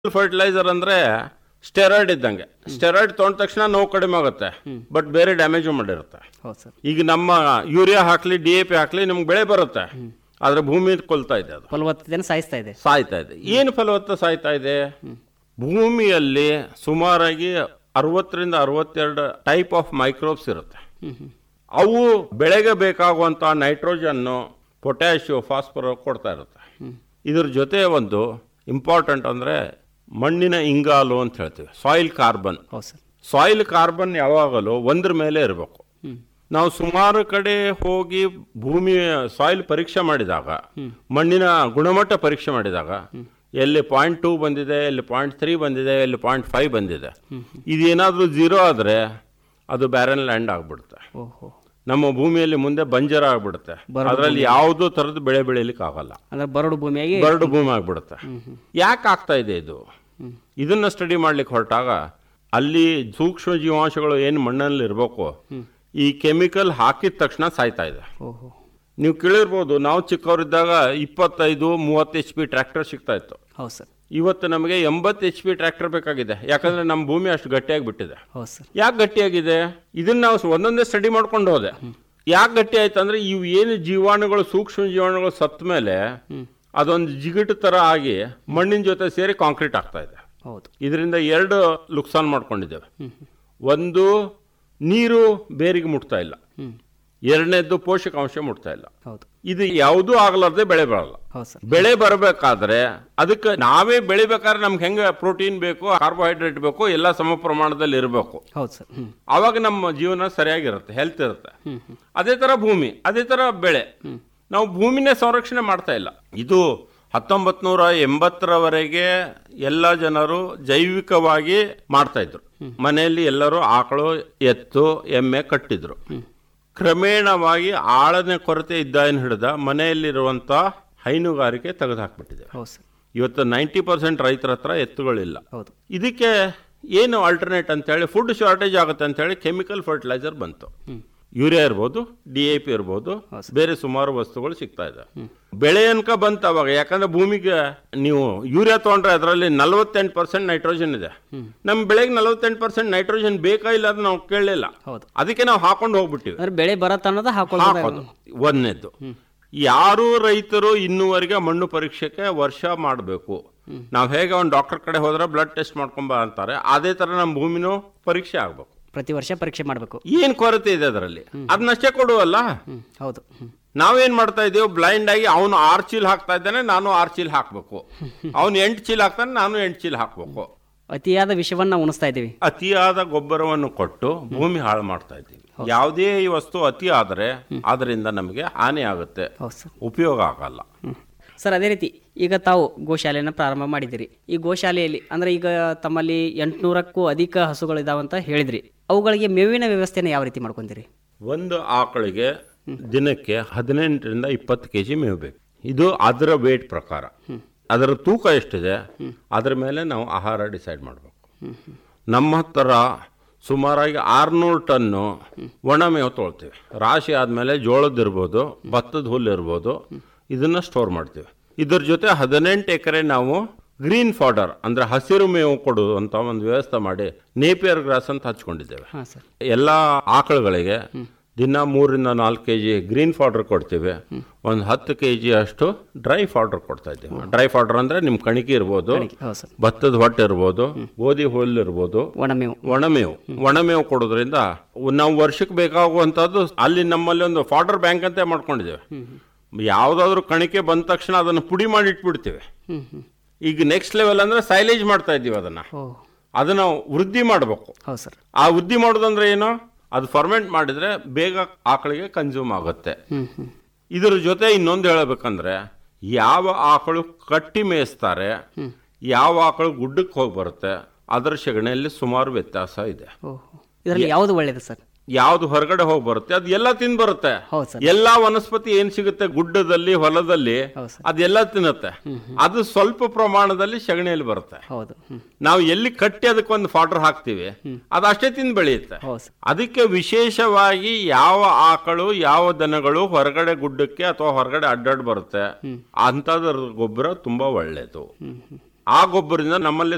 Fertiliser ಅಂದ್ರೆ steroid ಇದ್ದಂಗೆ steroid ತೊಗೊಂಡ ತಕ್ಷಣ ನೋವು ಕಡಿಮೆ ಆಗುತ್ತೆ ಬಟ್ ಬೇರೆ ಡ್ಯಾಮೇಜು ಮಾಡಿರುತ್ತೆ ಹೌದು ಸರ್ ಈಗ ನಮ್ಮ ಯೂರಿಯಾ ಹಾಕ್ಲಿ ಡಿ ಎ ಪಿ ಹಾಕ್ಲಿ ನಿಮ್ಗೆ ಬೆಳೆ ಬರುತ್ತೆ ಆದ್ರೆ ಭೂಮಿ ಕೊಲ್ತಾ ಇದೆ ಅದು ಫಲವತ್ತತೆಯನ್ನು ಸಾಯಿಸ್ತಾ ಇದೆ ಸಾಯ್ತಾ ಇದೆ ಏನು ಫಲವತ್ತ ಸಾಯ್ತಾ ಇದೆ ಭೂಮಿಯಲ್ಲಿ ಸುಮಾರಾಗಿ ಅರವತ್ತರಿಂದ ಅರವತ್ತೆರಡು ಟೈಪ್ ಆಫ್ ಮೈಕ್ರೋಬ್ಸ್ ಇರುತ್ತೆ ಅವು ಬೆಳೆಗೆ ಬೇಕಾಗುವಂಥ ನೈಟ್ರೋಜನ್ನು ಪೊಟ್ಯಾಶಿಯೋ ಫಾಸ್ಫರ ಕೊಡ್ತಾ ಇರುತ್ತೆ ಇದ್ರ ಜೊತೆ ಒಂದು ಇಂಪಾರ್ಟೆಂಟ್ ಅಂದರೆ ಮಣ್ಣಿನ ಇಂಗಾಲು ಅಂತ ಹೇಳ್ತೀವಿ ಸಾಯಿಲ್ ಕಾರ್ಬನ್ ಹೌದು ಸರ್ ಸಾಯಿಲ್ ಕಾರ್ಬನ್ ಯಾವಾಗಲೂ ಒಂದ್ರ ಮೇಲೆ ಇರಬೇಕು ನಾವು ಸುಮಾರು ಕಡೆ ಹೋಗಿ ಭೂಮಿ ಸಾಯಿಲ್ ಪರೀಕ್ಷೆ ಮಾಡಿದಾಗ ಮಣ್ಣಿನ ಗುಣಮಟ್ಟ ಪರೀಕ್ಷೆ ಮಾಡಿದಾಗ ಎಲ್ಲಿ ಪಾಯಿಂಟ್ ಟೂ ಬಂದಿದೆ ಎಲ್ಲಿ ಪಾಯಿಂಟ್ ತ್ರೀ ಬಂದಿದೆ ಎಲ್ಲಿ ಪಾಯಿಂಟ್ ಫೈವ್ ಬಂದಿದೆ ಇದೇನಾದರೂ ಝೀರೋ ಆದರೆ ಅದು ಬ್ಯಾರನ್ ಲ್ಯಾಂಡ್ ಆಗ್ಬಿಡುತ್ತೆ ಓಹೋ ನಮ್ಮ ಭೂಮಿಯಲ್ಲಿ ಮುಂದೆ ಬಂಜರ ಆಗ್ಬಿಡುತ್ತೆ ಅದರಲ್ಲಿ ಯಾವುದೋ ಥರದ ಬೆಳೆ ಬೆಳೀಲಿಕ್ಕೆ ಆಗಲ್ಲ ಅಂದ್ರೆ ಬರಡು ಭೂಮಿಯಾಗಿ ಬರಡು ಭೂಮಿ ಆಗ್ಬಿಡುತ್ತೆ ಯಾಕೆ ಆಗ್ತಾ ಇದೆ ಇದು ಇದನ್ನ ಸ್ಟಡಿ ಮಾಡ್ಲಿಕ್ಕೆ ಹೊರಟಾಗ ಅಲ್ಲಿ ಸೂಕ್ಷ್ಮ ಜೀವಾಂಶಗಳು ಏನು ಮಣ್ಣಲ್ಲಿ ಇರಬೇಕು ಈ ಕೆಮಿಕಲ್ ಹಾಕಿದ ತಕ್ಷಣ ಸಾಯ್ತಾ ಇದೆ ಓಹೋ ನೀವು ಕೇಳಿರ್ಬೋದು ನಾವು ಚಿಕ್ಕವರಿದ್ದಾಗ ಇಪ್ಪತ್ತೈದು ಮೂವತ್ತು ಎಚ್ ಪಿ ಟ್ರ್ಯಾಕ್ಟರ್ ಸಿಗ್ತಾ ಇತ್ತು ಹೌದು ಸರ್ ಇವತ್ತು ನಮಗೆ ಎಂಬತ್ತು ಎಚ್ ಪಿ ಟ್ರ್ಯಾಕ್ಟರ್ ಬೇಕಾಗಿದೆ ಯಾಕಂದ್ರೆ ನಮ್ಮ ಭೂಮಿ ಅಷ್ಟು ಗಟ್ಟಿಯಾಗಿ ಬಿಟ್ಟಿದೆ ಹೌದು ಸರ್ ಯಾಕೆ ಗಟ್ಟಿಯಾಗಿದೆ ಇದನ್ನ ನಾವು ಸ- ಒಂದೊಂದೇ ಸ್ಟಡಿ ಮಾಡ್ಕೊಂಡು ಹೋದೆ ಯಾಕೆ ಗಟ್ಟಿ ಆಯ್ತು ಅಂದ್ರೆ ಇವು ಏನು ಜೀವಾಣುಗಳು ಸೂಕ್ಷ್ಮ ಜೀವಾಣುಗಳು ಸತ್ತ ಮೇಲೆ ಅದೊಂದು ಜಿಗಿಟು ತರ ಆಗಿ ಮಣ್ಣಿನ ಜೊತೆ ಸೇರಿ ಕಾಂಕ್ರೀಟ್ ಆಗ್ತಾ ಇದೆ ಹೌದು ಇದರಿಂದ ಎರಡು ಲುಕ್ಸಾನ್ ಮಾಡ್ಕೊಂಡಿದ್ದೇವೆ ಒಂದು ನೀರು ಬೇರಿಗೆ ಮುಟ್ತಾ ಇಲ್ಲ ಹ್ಮ್ ಎರಡನೇದ್ದು ಪೋಷಕಾಂಶ ಮುಟ್ತಾ ಇಲ್ಲ ಹೌದು ಇದು ಯಾವುದೂ ಆಗಲಾರ್ದೆ ಬೆಳೆ ಬರಲ್ಲ ಹೌದು ಸರ್ ಬೆಳೆ ಬರಬೇಕಾದ್ರೆ ಅದಕ್ಕೆ ನಾವೇ ಬೆಳಿಬೇಕಾದ್ರೆ ನಮ್ಗೆ ಹೆಂಗೆ ಪ್ರೋಟೀನ್ ಬೇಕು ಕಾರ್ಬೋಹೈಡ್ರೇಟ್ ಬೇಕು ಎಲ್ಲ ಸಮ ಪ್ರಮಾಣದಲ್ಲಿ ಇರಬೇಕು ಹೌದು ಸರ್ ಹ್ಮ್ ಆವಾಗ ನಮ್ಮ ಜೀವನ ಸರಿಯಾಗಿರುತ್ತೆ ಹೆಲ್ತ್ ಇರುತ್ತೆ ಅದೇ ತರ ಭೂಮಿ ಅದೇ ತರ ಬೆಳೆ ನಾವು ಭೂಮಿನೇ ಸಂರಕ್ಷಣೆ ಮಾಡ್ತಾ ಇಲ್ಲ ಇದು ಹತ್ತೊಂಬತ್ ನೂರ ಎಂಬತ್ತರವರೆಗೆ ಎಲ್ಲ ಜನರು ಜೈವಿಕವಾಗಿ ಮಾಡ್ತಾ ಇದ್ರು ಮನೆಯಲ್ಲಿ ಎಲ್ಲರೂ ಆಕಳು ಎತ್ತು ಎಮ್ಮೆ ಕಟ್ಟಿದ್ರು ಕ್ರಮೇಣವಾಗಿ ಆಳನೆ ಕೊರತೆ ಇದ್ದಾಯನ್ ಹಿಡಿದ ಮನೆಯಲ್ಲಿರುವಂತ ಹೈನುಗಾರಿಕೆ ತೆಗೆದುಹಾಕ್ಬಿಟ್ಟಿದೆ ಹೌದು ಸರ್ ಇವತ್ತು ನೈಂಟಿ ಪರ್ಸೆಂಟ್ ರೈತರ ಹತ್ರ ಎತ್ತುಗಳಿಲ್ಲ ಹೌದು ಇದಕ್ಕೆ ಏನು ಆಲ್ಟರ್ನೇಟ್ ಅಂತೇಳಿ ಫುಡ್ ಶಾರ್ಟೇಜ್ ಆಗುತ್ತೆ ಅಂತೇಳಿ ಕೆಮಿಕಲ್ ಫರ್ಟಿಲೈಸರ್ ಬಂತು ಯೂರಿಯಾ ಇರ್ಬೋದು ಡಿ ಎ ಪಿ ಇರ್ಬೋದು ಬೇರೆ ಸುಮಾರು ವಸ್ತುಗಳು ಸಿಗ್ತಾ ಇದೆ ಬೆಳೆ ಅನ್ಕ ಬಂತು ಅವಾಗ ಯಾಕಂದ್ರೆ ಭೂಮಿಗೆ ನೀವು ಯೂರಿಯಾ ತಗೊಂಡ್ರೆ ಅದರಲ್ಲಿ ನಲವತ್ತೆಂಟು ಪರ್ಸೆಂಟ್ ನೈಟ್ರೋಜನ್ ಇದೆ ನಮ್ಮ ಬೆಳೆಗೆ ನಲವತ್ತೆಂಟು ಪರ್ಸೆಂಟ್ ನೈಟ್ರೋಜನ್ ಬೇಕಾ ಇಲ್ಲ ಅದು ನಾವು ಕೇಳಲಿಲ್ಲ ಹೌದು ಅದಕ್ಕೆ ನಾವು ಹಾಕೊಂಡು ಹೋಗ್ಬಿಟ್ಟಿವಿ ಅಂದ್ರೆ ಬೆಳೆ ಬರತ್ತ ಅನ್ನೋದು ಹಾಕೊಳ್ಳೋದು ಹಾಕೋದು ಒಂದನೇದ್ದು ಯಾರು ರೈತರು ಇನ್ನೂವರೆಗೆ ಮಣ್ಣು ಪರೀಕ್ಷೆಗೆ ವರ್ಷ ಮಾಡಬೇಕು ನಾವು ಹೇಗೆ ಒಂದು ಡಾಕ್ಟರ್ ಕಡೆ ಹೋದ್ರೆ ಬ್ಲಡ್ ಟೆಸ್ಟ್ ಮಾಡ್ಕೊಂಬ ಅಂತಾರೆ ಅದೇ ತರ ನಮ್ಮ ಭೂಮಿನೂ ಪರೀಕ್ಷೆ ಆಗ್ಬೇಕು ಪ್ರತಿ ವರ್ಷ ಪರೀಕ್ಷೆ ಮಾಡಬೇಕು ಏನ್ ಕೊರತೆ ಇದೆ ಅದರಲ್ಲಿ ಅದನ್ನಷ್ಟೇ ಕೊಡುವಲ್ಲ ಹ್ಮ್ ಹೌದು ಹ್ಮ್ ನಾವೇನ್ ಮಾಡ್ತಾ ಇದೀವಿ ಬ್ಲೈಂಡ್ ಆಗಿ ಅವನು ಆರು ಚೀಲ ಹಾಕ್ತಾ ಇದ್ದಾನೆ ನಾನು ಆರು ಚೀಲ ಹಾಕ್ಬೇಕು ಅವನು ಎಂಟು ಚೀಲ ಹಾಕ್ತಾನೆ ನಾನು ಎಂಟು ಚೀಲ ಹಾಕ್ಬೇಕು ಅತಿಯಾದ ವಿಷವನ್ನ ಉಣಿಸ್ತಾ ಇದ್ದೀವಿ ಅತಿಯಾದ ಗೊಬ್ಬರವನ್ನು ಕೊಟ್ಟು ಭೂಮಿ ಹಾಳು ಮಾಡ್ತಾ ಇದ್ದೀವಿ ಯಾವುದೇ ಈ ವಸ್ತು ಅತಿ ಆದರೆ ಅದರಿಂದ ನಮಗೆ ಹಾನಿ ಆಗುತ್ತೆ ಹೌದು ಸರ್ ಉಪಯೋಗ ಆಗಲ್ಲ ಹ್ಮ್. ಸರ್ ಅದೇ ರೀತಿ ಈಗ ತಾವು ಗೋಶಾಲೆಯನ್ನು ಪ್ರಾರಂಭ ಮಾಡಿದಿರಿ ಈ ಗೋಶಾಲೆಯಲ್ಲಿ ಅಂದ್ರೆ ಈಗ ತಮ್ಮಲ್ಲಿ ಎಂಟುನೂರಕ್ಕೂ ಅಧಿಕ ಹಸುಗಳಿದಾವಂತ ಹೇಳಿದ್ರಿ ಅವುಗಳಿಗೆ ಮೇವಿನ ವ್ಯವಸ್ಥೆನ ಯಾವ ರೀತಿ ಮಾಡ್ಕೊಂತೀರಿ ಒಂದು ಆಕಳಿಗೆ ದಿನಕ್ಕೆ ಹದಿನೆಂಟರಿಂದ ಇಪ್ಪತ್ತು ಕೆ ಜಿ ಮೇವು ಬೇಕು ಇದು ಅದರ ವೇಟ್ ಪ್ರಕಾರ ಅದರ ತೂಕ ಎಷ್ಟಿದೆ ಅದರ ಮೇಲೆ ನಾವು ಆಹಾರ ಡಿಸೈಡ್ ಮಾಡಬೇಕು ನಮ್ಮ ಹತ್ರ ಸುಮಾರಾಗಿ ಆರ್ನೂರು ಟನ್ನು ಒಣ ಮೇವು ತೊಳ್ತೀವಿ ರಾಶಿ ಆದಮೇಲೆ ಜೋಳದ ಇರ್ಬೋದು ಭತ್ತದ ಹುಲ್ಲು ಇರ್ಬೋದು ಇದನ್ನ ಸ್ಟೋರ್ ಮಾಡ್ತೀವಿ ಇದ್ರ ಜೊತೆ ಹದಿನೆಂಟು ಎಕರೆ ನಾವು ಗ್ರೀನ್ ಫಾಡರ್ ಅಂದ್ರೆ ಹಸಿರು ಮೇವು ಕೊಡುವಂತ ಒಂದು ವ್ಯವಸ್ಥೆ ಮಾಡಿ ನೇಪಿಯರ್ ಗ್ರಾಸ್ ಅಂತ ಹಚ್ಕೊಂಡಿದ್ದೇವೆ ಹಾಂ ಸರ್ ಎಲ್ಲ ಆಕಳುಗಳಿಗೆ ದಿನ ಮೂರಿಂದ ನಾಲ್ಕು ಕೆ ಜಿ ಗ್ರೀನ್ ಫಾಡರ್ ಕೊಡ್ತೀವಿ ಒಂದು ಹತ್ತು ಕೆ ಜಿ ಅಷ್ಟು ಡ್ರೈ ಫಾಡರ್ ಕೊಡ್ತಾ ಇದ್ದೀವಿ ಡ್ರೈ ಫಾಡರ್ ಅಂದ್ರೆ ನಿಮ್ಮ ಕಣಿಕೆ ಇರ್ಬೋದು ಹೌದು ಸರ್ ಭತ್ತದ ಹೊಟ್ಟೆ ಇರ್ಬೋದು ಗೋಧಿ ಹುಲ್ಲು ಇರ್ಬೋದು ಒಣಮೇವು ಒಣಮೇವು ಒಣಮೇವು ಕೊಡೋದ್ರಿಂದ ನಾವು ವರ್ಷಕ್ಕೆ ಬೇಕಾಗುವಂಥದ್ದು ಅಲ್ಲಿ ನಮ್ಮಲ್ಲಿ ಒಂದು ಫಾಡರ್ ಬ್ಯಾಂಕ್ ಅಂತ ಮಾಡ್ಕೊಂಡಿದ್ದೇವೆ ಯಾವುದಾದ್ರೂ ಕಣಿಕೆ ಬಂದ ತಕ್ಷಣ ಅದನ್ನು ಪುಡಿ ಮಾಡಿ ಇಟ್ಬಿಡ್ತೀವಿ ಹ್ಮ್ ಹ್ಮ್ ಈಗ ನೆಕ್ಸ್ಟ್ ಲೆವೆಲ್ ಅಂದ್ರೆ ಸೈಲೇಜ್ ಮಾಡ್ತಾ ಇದ್ದೀವಿ ಅದನ್ನ ಓ ಅದನ್ನ ವೃದ್ಧಿ ಮಾಡಬೇಕು ಹೌದು ಸರ್ ಆ ವೃದ್ಧಿ ಮಾಡೋದಂದ್ರೆ ಏನು ಅದು ಫರ್ಮೆಂಟ್ ಮಾಡಿದ್ರೆ ಬೇಗ ಆಕಳಿಗೆ ಕನ್ಸ್ಯೂಮ್ ಆಗುತ್ತೆ ಹ್ಮ್ ಹ್ಮ್ ಇದ್ರ ಜೊತೆ ಇನ್ನೊಂದು ಹೇಳಬೇಕಂದ್ರೆ ಯಾವ ಆಕಳು ಕಟ್ಟಿ ಮೇಯಿಸ್ತಾರೆ ಯಾವ ಆಕಳು ಗುಡ್ಡಕ್ಕೆ ಹೋಗಿ ಬರುತ್ತೆ ಅದರ ಸೆಗಣಿಯಲ್ಲಿ ಸುಮಾರು ವ್ಯತ್ಯಾಸ ಇದೆ ಓಹೋ ಇದರಲ್ಲಿ ಯಾವುದು ಒಳ್ಳೇದು ಸರ್ ಯಾವ್ದು ಹೊರಗಡೆ ಹೋಗಿ ಬರುತ್ತೆ ಅದು ಎಲ್ಲ ತಿಂದು ಬರುತ್ತೆ ಹೌದು ಸರ್ ಎಲ್ಲಾ ವನಸ್ಪತಿ ಏನ್ ಸಿಗುತ್ತೆ ಗುಡ್ಡದಲ್ಲಿ ಹೊಲದಲ್ಲಿ ಹೌದು ಸರ್ ಅದೆಲ್ಲ ತಿನ್ನುತ್ತೆ ಅದು ಸ್ವಲ್ಪ ಪ್ರಮಾಣದಲ್ಲಿ ಸೆಗಣಿಯಲ್ಲಿ ಬರುತ್ತೆ ಹೌದು ಹ್ಮ್ ನಾವು ಎಲ್ಲಿ ಕಟ್ಟಿ ಅದಕ್ಕೊಂದು ಫಾಡರ್ ಹಾಕ್ತಿವಿ ಅದು ಅಷ್ಟೇ ತಿಂದು ಬೆಳೆಯುತ್ತೆ ಹೌದು ಸರ್ ಅದಕ್ಕೆ ವಿಶೇಷವಾಗಿ ಯಾವ ಆಕಳು ಯಾವ ದನಗಳು ಹೊರಗಡೆ ಗುಡ್ಡಕ್ಕೆ ಅಥವಾ ಹೊರಗಡೆ ಅಡ್ಡಾಡ್ ಬರುತ್ತೆ ಅಂತದ್ರ ಗೊಬ್ಬರ ತುಂಬಾ ಒಳ್ಳೇದು ಆ ಗೊಬ್ಬರದಿಂದ ನಮ್ಮಲ್ಲಿ